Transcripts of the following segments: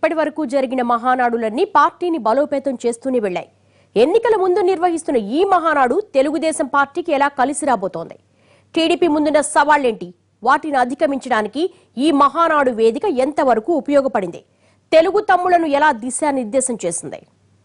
ఇప్పటి వరకు జరిగిన మహానాడులన్నీ పార్టీని బలోపేతం చేస్తూనే వెళ్లాయి ఎన్నికల ముందు నిర్వహిస్తున్న ఈ మహానాడు తెలుగుదేశం పార్టీకి ఎలా కలిసి రాబోతోంది టీడీపీ ముందున్న సవాళ్లేంటి వాటిని అధిగమించడానికి ఈ మహానాడు వేదిక ఎంతవరకు ఉపయోగపడింది తెలుగు తమ్ములను ఎలా దిశానిర్దేశం చేసింది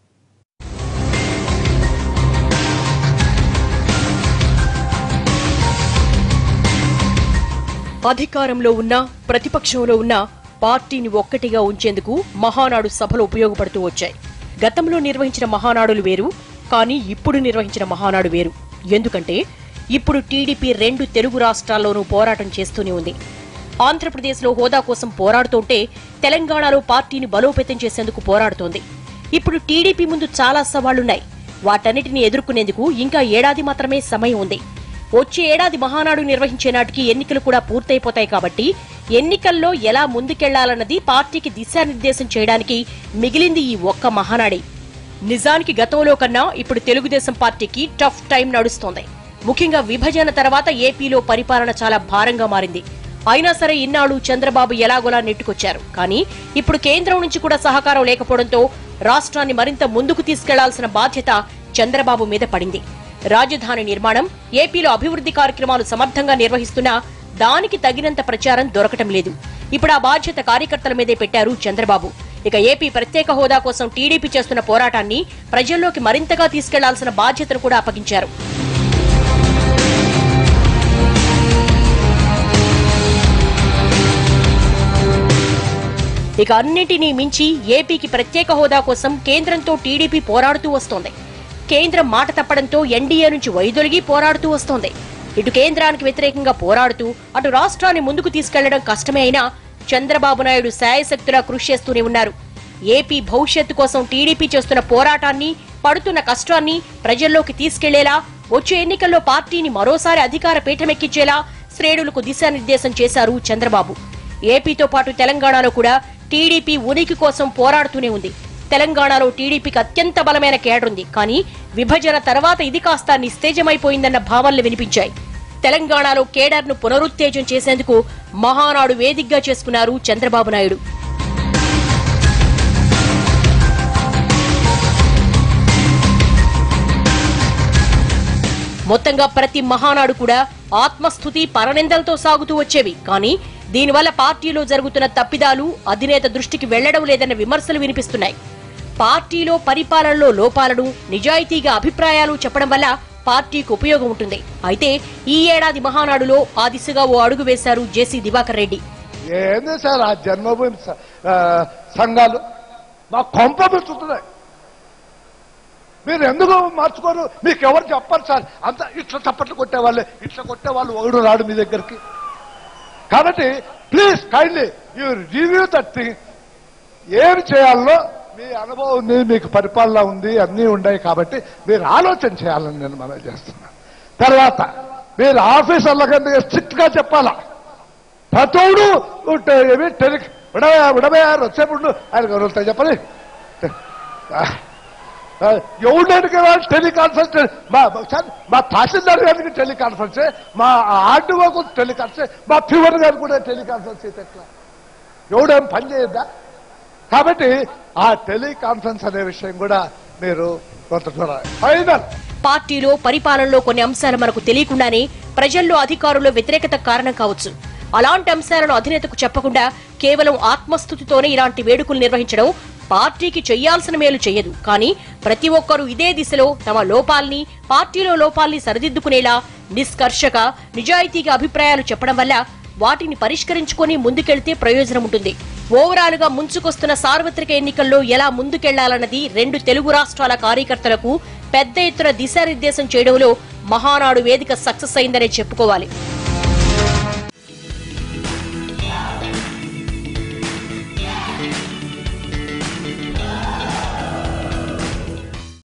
అధికారంలో ఉన్న ప్రతిపక్షంలో ఉన్న పార్టీని ఒక్కటిగా ఉంచేందుకు మహానాడు సభలు ఉపయోగపడుతూ వచ్చాయి గతంలో నిర్వహించిన మహానాడులు వేరు కానీ ఇప్పుడు నిర్వహించిన మహానాడు వేరు ఎందుకంటే ఇప్పుడు టీడీపీ రెండు తెలుగు రాష్ట్రాల్లోనూ పోరాటం చేస్తూనే ఉంది ఆంధ్రప్రదేశ్లో హోదా కోసం పోరాడుతుంటే తెలంగాణలో పార్టీని బలోపేతం చేసేందుకు పోరాడుతోంది ఇప్పుడు టీడీపీ ముందు చాలా సవాళ్లున్నాయి వాటన్నిటిని ఎదుర్కొనేందుకు ఇంకా ఏడాది మాత్రమే సమయం ఉంది వచ్చే ఏడాది మహానాడు నిర్వహించే నాటికి ఎన్నికలు కూడా పూర్తయిపోతాయి కాబట్టి ఎన్నికల్లో ఎలా ముందుకెళ్లాలన్నది పార్టీకి దిశానిర్దేశం చేయడానికి మిగిలింది ఈ ఒక్క మహానాడే నిజానికి గతంలో కన్నా ఇప్పుడు తెలుగుదేశం పార్టీకి టఫ్ టైం నడుస్తోంది ముఖ్యంగా విభజన తర్వాత ఏపీలో పరిపాలన చాలా భారంగా మారింది అయినా సరే ఇన్నాళ్లు చంద్రబాబు ఎలాగోలా నెట్టుకొచ్చారు కానీ ఇప్పుడు కేంద్రం నుంచి కూడా సహకారం లేకపోవడంతో రాష్ట్రాన్ని మరింత ముందుకు తీసుకెళ్లాల్సిన బాధ్యత చంద్రబాబు మీద పడింది రాజధాని నిర్మాణం ఏపీలో అభివృద్ధి కార్యక్రమాలు సమర్థంగా నిర్వహిస్తున్నా దానికి తగినంత ప్రచారం దొరకటం లేదు ఇప్పుడు ఆ బాధ్యత కార్యకర్తల మీదే పెట్టారు చంద్రబాబు ఇక ఏపీ ప్రత్యేక హోదా కోసం టీడీపీ చేస్తున్న పోరాటాన్ని ప్రజల్లోకి మరింతగా తీసుకెళ్లాల్సిన బాధ్యతను కూడా అప్పగించారు ఇక అన్నింటినీ మించి ఏపీకి ప్రత్యేక హోదా కోసం కేంద్రంతో టీడీపీ పోరాడుతూ వస్తోంది కేంద్రం మాట తప్పడంతో ఎన్డీఏ నుంచి వైదొలిగి పోరాడుతూ వస్తోంది ఇటు కేంద్రానికి వ్యతిరేకంగా పోరాడుతూ అటు రాష్ట్రాన్ని ముందుకు తీసుకెళ్లడం కష్టమే అయినా చంద్రబాబు నాయుడు శాయశక్తులా కృషి చేస్తూనే ఉన్నారు ఏపీ భవిష్యత్తు కోసం టీడీపీ చేస్తున్న పోరాటాన్ని పడుతున్న కష్టాన్ని ప్రజల్లోకి తీసుకెళ్లేలా వచ్చే ఎన్నికల్లో పార్టీని మరోసారి అధికార పీఠమెక్కించేలా శ్రేణులకు దిశానిర్దేశం చేశారు చంద్రబాబు ఏపీతో పాటు తెలంగాణలో కూడా టీడీపీ ఉనికి కోసం పోరాడుతూనే ఉంది తెలంగాణలో టీడీపీకి అత్యంత బలమైన కేడరుంది కానీ విభజన తర్వాత ఇది కాస్త నిస్తేజమైపోయిందన్న భావనలు వినిపించాయి తెలంగాణలో కేడర్ను పునరుత్తేజం చేసేందుకు మహానాడు వేదికగా చేసుకున్నారు చంద్రబాబు నాయుడు మొత్తంగా ప్రతి మహానాడు కూడా ఆత్మస్థుతి పరనిందలతో సాగుతూ వచ్చేవి కానీ దీనివల్ల పార్టీలో జరుగుతున్న తప్పిదాలు అధినేత దృష్టికి వెళ్లడం లేదన్న విమర్శలు వినిపిస్తున్నాయి పార్టీలో పరిపాలనలో లోపాలను నిజాయితీగా అభిప్రాయాలు చెప్పడం వల్ల పార్టీకి ఉపయోగం ఉంటుంది అయితే ఈ ఏడాది మహానాడులో ఆ దిశగా ఓ అడుగు వేశారు జేసీ దివాకర్ రెడ్డి ఏంది సార్ ఆ జన్మభూమి స- ఆ, సంఘాలు మా కొంప పెట్టుతున్నాయి మీరు ఎందుకు మార్చుకోరు మీకు ఎవరు చెప్పరు సార్ అంత ఇట్లా చప్పట్లు కొట్టేవాళ్ళే ఇట్లా కొట్టేవాళ్ళు ఒకడు రాడు మీ దగ్గరికి కాబట్టి please kindly you review that thing ఏం చేయాలో మీ అనుభవం ఉంది మీకు పరిపాలన ఉంది అన్నీ ఉన్నాయి కాబట్టి మీరు ఆలోచన చేయాలని నేను మనం చేస్తున్నాను తర్వాత మీరు ఆఫీసర్లకంటే స్ట్రిక్ట్ గా చెప్పాలా ప్రతోడు ఉంటే- ఏమి టెలి ఉడవే ఉడవేయారు వచ్చేప్పుడు ఆయన గౌరవతో చెప్పని ఎవరికి టెలికాన్ఫరెన్స్ మా సార్, మా తహసీల్దార్ గారికి టెలికాన్ఫరెన్స్ మా ఆర్డీఓకు టెలికాన్ఫరెన్స్ మా ఫీవర్ గారికి కూడా టెలికాన్ఫరెన్స్ అయితే ఎట్లా ఎవడేం పని చేయొద్దా కాబట్టి ఆ టెలికాన్ఫరెన్స్ అనే విషయం కూడా మీరు కొంత చూడాలి ఫైనల్ పార్టీలో పరిపాలనలో కొన్ని అంశాలు మనకు తెలియకుండానే ప్రజల్లో అధికారుల్లో వ్యతిరేకత కారణం కావచ్చు అలాంటి అంశాలను అధినేతకు చెప్పకుండా కేవలం ఆత్మస్థుతితోనే ఇలాంటి వేడుకలు నిర్వహించడం పార్టీకి చేయాల్సిన మేలు చేయదు కానీ ప్రతి ఒక్కరూ ఇదే దిశలో తమ లోపాల్ని పార్టీలో లోపాల్ని సరిదిద్దుకునేలా నిష్కర్షగా నిజాయితీగా అభిప్రాయాలు చెప్పడం వల్ల వాటిని పరిష్కరించుకొని ముందుకెళ్తే ప్రయోజనం ఉంటుంది ఓవరాల్ గా ముంచుకొస్తున్న సార్వత్రిక ఎన్నికల్లో ఎలా ముందుకెళ్లాలన్నది రెండు తెలుగు రాష్ట్రాల కార్యకర్తలకు పెద్ద ఎత్తున దిశానిర్దేశం చేయడంలో మహానాడు వేదిక సక్సెస్ అయిందనే చెప్పుకోవాలి